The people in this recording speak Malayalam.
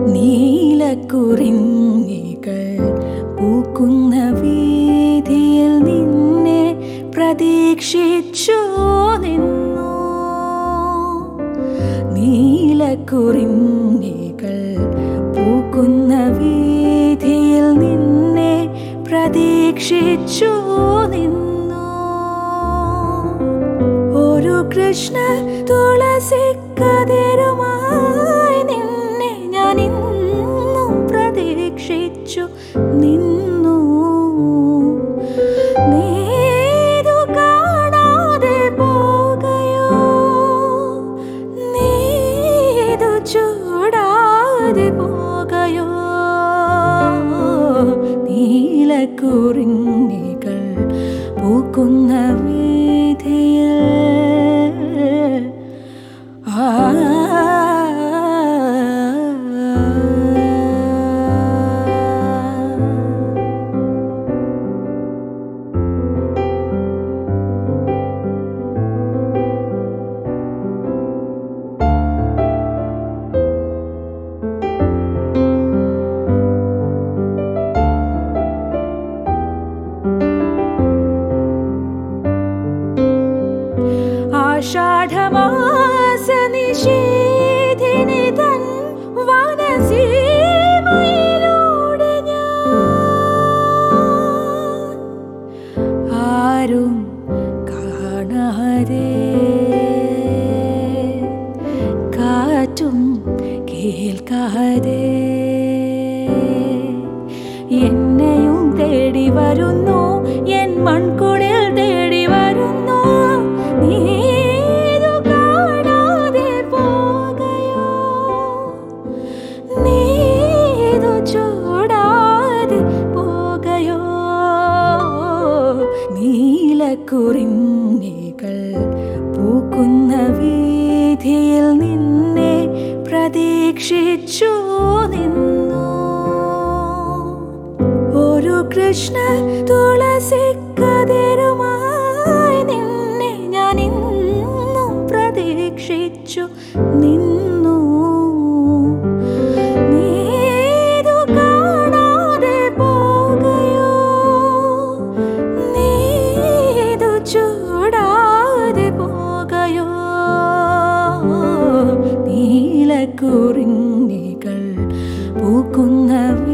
നീലക്കുറിഞ്ഞികൾ പൂക്കുന്ന വീതിയിൽ നിന്നെ പ്രതീക്ഷിച്ചു നിന്നു നീലക്കുറിഞ്ഞികൾ പൂക്കുന്ന വീതിയിൽ നിന്നെ പ്രതീക്ഷിച്ചു നിന്നു ഒരു കൃഷ്ണ തുളസി കതിരുമായി നിന്നെ ഞാൻ ഇന്നും പ്രതീക്ഷിച്ചു നിന്നു നീതു കാണാതെ പോകയോ നീതു ചൂടാതെ പോകയോ നീലക്കുറിഞ്ഞികൾ പൂക്കുന്ന വീതിയിൽ ആ ആഷാഢമാസനിഷേധിനി തൻ വനസീമയിലൂടെ ഞാൻ ആരും കാണാതെ കാറ്റും കേൾക്കാതെ എന്നെയും തേടി വരുന്നു എൻ മൺകുടിൽ തേടി വരുന്നു നീതു കാണാതെ പോകയോ നീതു ചൂടാതെ പോകയോ നീലക്കുറിഞ്ഞികൾ പൂക്കുന്ന വീതിയിൽ നിന്നെ പ്രതീക്ഷിച്ചു നിന്നു ഒരു കൃഷ്ണ തുളസി കതിരുമായി നിന്നെ ഞാൻ ഇന്നും പ്രതീക്ഷിച്ചു നിന്നു നീതു കാണാതെ പോകയോ നീതു ചൂടാതെ പോകയോ നീലക്കുറിഞ്ഞികൾ പൂക്കുന്ന